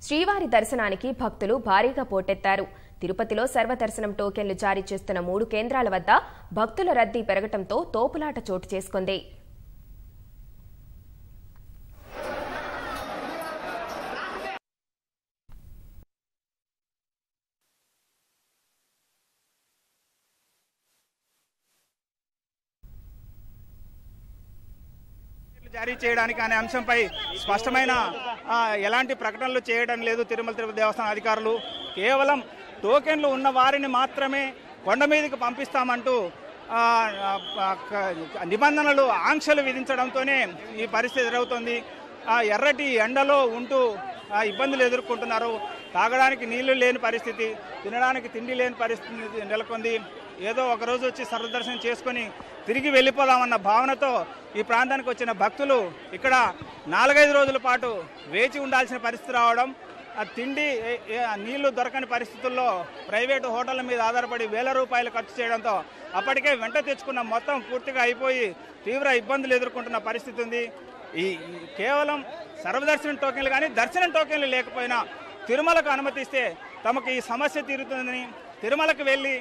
శ్రీవారి దర్శనానికి భక్తులు భారీగా పోటెత్తారు తిరుపతిలో సర్వదర్శనం టోకెన్లు జారీ చేస్తున్న మూడు కేంద్రాల వద్ద భక్తుల రద్దీ పెరగటంతో తోపులాట చోటు చేసుకుంది జారీ చేయడానికి అనే అంశంపై స్పష్టమైన ఆ, ఎలాంటి ప్రకటనలు చేయడం లేదు తిరుమల తిరుపతి దేవస్థానం అధికారులు కేవలం టోకెన్లు ఉన్న వారిని మాత్రమే కొండ మీదకి పంపిస్తామంటూ ఆ, ఆ, క- నిబంధనలు ఆంక్షలు విధించడంతోనే ఈ పరిస్థితి ఎదురవుతోంది ఆ ఎర్రటి ఎండలో ఉంటూ ఆ, ఇబ్బందులు ఎదుర్కొంటున్నారు తాగడానికి నీళ్లు లేని పరిస్థితి తినడానికి తిండి లేని పరిస్థితి నెలకొంది ఏదో ఒక రోజు వచ్చి సర్వదర్శనం చేసుకొని తిరిగి వెళ్ళిపోదామన్న భావనతో ఈ ప్రాంతానికి వచ్చిన భక్తులు ఇక్కడ నాలుగైదు రోజుల పాటు వేచి ఉండాల్సిన పరిస్థితి రావడం ఆ తిండి ఏ- ఏ- నీళ్లు దొరకని పరిస్థితుల్లో ప్రైవేటు హోటళ్ల మీద ఆధారపడి వేల రూపాయలు ఖర్చు చేయడంతో అప్పటికే వెంట తెచ్చుకున్న మొత్తం పూర్తిగా అయిపోయి తీవ్ర ఇబ్బందులు ఎదుర్కొంటున్న పరిస్థితి ఉంది ఈ ఈ కేవలం సర్వదర్శనం టోకెన్లు కానీ దర్శనం టోకెన్లు లేకపోయినా తిరుమలకు అనుమతిస్తే తమకు ఈ సమస్య తీరుతుందని తిరుమలకు వెళ్ళి